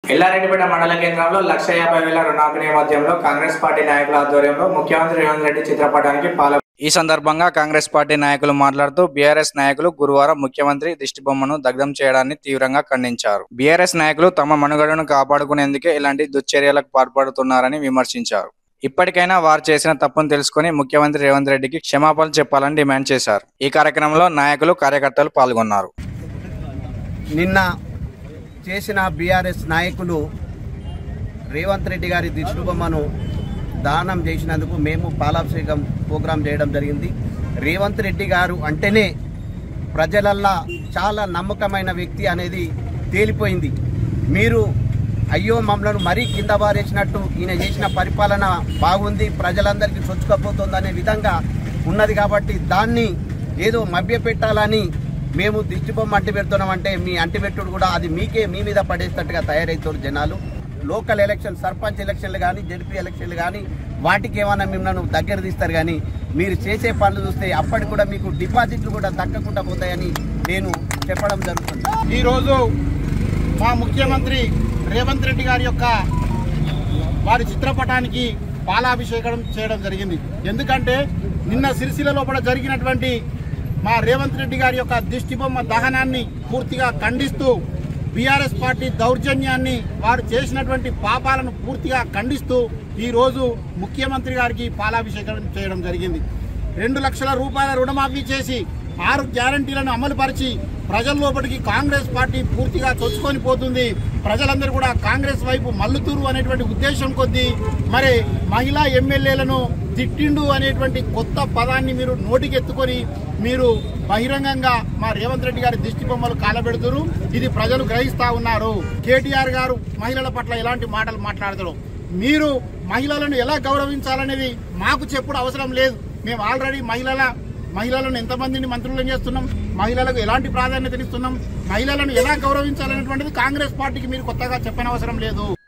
ఎల్లారెడ్డిపేట మండల కేంద్రంలో లక్ష యాభై వేల రుణాకు నేపథ్యంలో కాంగ్రెస్ పార్టీ నాయకుల ఆధ్వర్యంలో ముఖ్యమంత్రి రేవంత్ రెడ్డి చిత్రపటానికి పాల ఈ సందర్భంగా కాంగ్రెస్ పార్టీ నాయకులు మాట్లాడుతూ బీఆర్ఎస్ నాయకులు గురువారం ముఖ్యమంత్రి దిష్టిబొమ్మను దగ్ధం చేయడాన్ని తీవ్రంగా ఖండించారు బీఆర్ఎస్ నాయకులు తమ మనుగడను కాపాడుకునేందుకే ఇలాంటి దుశ్చర్యలకు పాల్పడుతున్నారని విమర్శించారు ఇప్పటికైనా వారు చేసిన తప్పును తెలుసుకుని ముఖ్యమంత్రి రేవంత్ రెడ్డికి క్షమాపణలు చెప్పాలని డిమాండ్ చేశారు ఈ కార్యక్రమంలో నాయకులు కార్యకర్తలు పాల్గొన్నారు నిన్న చేసిన బీఆర్ఎస్ నాయకులు రేవంత్ రెడ్డి గారి దిష్టిబొమ్మను దానం చేసినందుకు మేము పాలాభిషేకం ప్రోగ్రాం చేయడం జరిగింది రేవంత్ రెడ్డి గారు అంటేనే ప్రజలల్లా చాలా నమ్మకమైన వ్యక్తి అనేది తేలిపోయింది మీరు అయ్యో మమ్మల్ని మరీ కింద బారేసినట్టు ఈయన చేసిన పరిపాలన బాగుంది ప్రజలందరికీ చొచ్చుకపోతుందనే విధంగా ఉన్నది కాబట్టి దాన్ని ఏదో మభ్యపెట్టాలని మేము దిష్టిబొమ్మ అంటి పెడుతున్నామంటే మీ అంటి పెట్టుడు కూడా అది మీకే మీ మీద పడేటట్టుగా తయారవుతారు జనాలు లోకల్ ఎలక్షన్ సర్పంచ్ ఎలక్షన్లు కానీ జడ్పీ ఎలక్షన్లు కానీ వాటికి ఏమైనా మిమ్మల్ని దగ్గర తీస్తారు కానీ మీరు చేసే పనులు చూస్తే అప్పటికి కూడా మీకు డిపాజిట్లు కూడా దక్కకుండా పోతాయని నేను చెప్పడం జరుగుతుంది ఈరోజు మా ముఖ్యమంత్రి రేవంత్ రెడ్డి గారి యొక్క వారి చిత్రపటానికి పాలాభిషేకం చేయడం జరిగింది ఎందుకంటే నిన్న సిరిసిల్ల లోపల జరిగినటువంటి మా రేవంత్ రెడ్డి గారి యొక్క దిష్టిబొమ్మ దహనాన్ని పూర్తిగా ఖండిస్తూ బీఆర్ఎస్ పార్టీ దౌర్జన్యాన్ని వారు చేసినటువంటి పాపాలను పూర్తిగా ఖండిస్తూ ఈరోజు ముఖ్యమంత్రి గారికి పాలాభిషేకం చేయడం జరిగింది రెండు లక్షల రూపాయల రుణమాఫీ చేసి ఆరు గ్యారంటీలను అమలుపరిచి ప్రజల లోపలికి కాంగ్రెస్ పార్టీ పూర్తిగా చొచ్చుకొని పోతుంది ప్రజలందరూ కూడా కాంగ్రెస్ వైపు మల్లుతూరు అనేటువంటి ఉద్దేశం కొద్దీ మరి మహిళా ఎమ్మెల్యేలను తిట్టిండు అనేటువంటి కొత్త పదాన్ని మీరు నోటికెత్తుకొని మీరు బహిరంగంగా మా రేవంత్ రెడ్డి గారి దిష్టి బొమ్మలు కాలబెడుతురు ఇది ప్రజలు గ్రహిస్తా ఉన్నారు కేటీఆర్ గారు మహిళల పట్ల ఎలాంటి మాటలు మాట్లాడతారు మీరు మహిళలను ఎలా గౌరవించాలనేది మాకు చెప్పుడు అవసరం లేదు మేము ఆల్రెడీ మహిళల మహిళలను ఎంతమందిని మంత్రులను చేస్తున్నాం మహిళలకు ఎలాంటి ప్రాధాన్యత ఇస్తున్నాం మహిళలను ఎలా గౌరవించాలనేటువంటిది కాంగ్రెస్ పార్టీకి మీరు కొత్తగా చెప్పనవసరం లేదు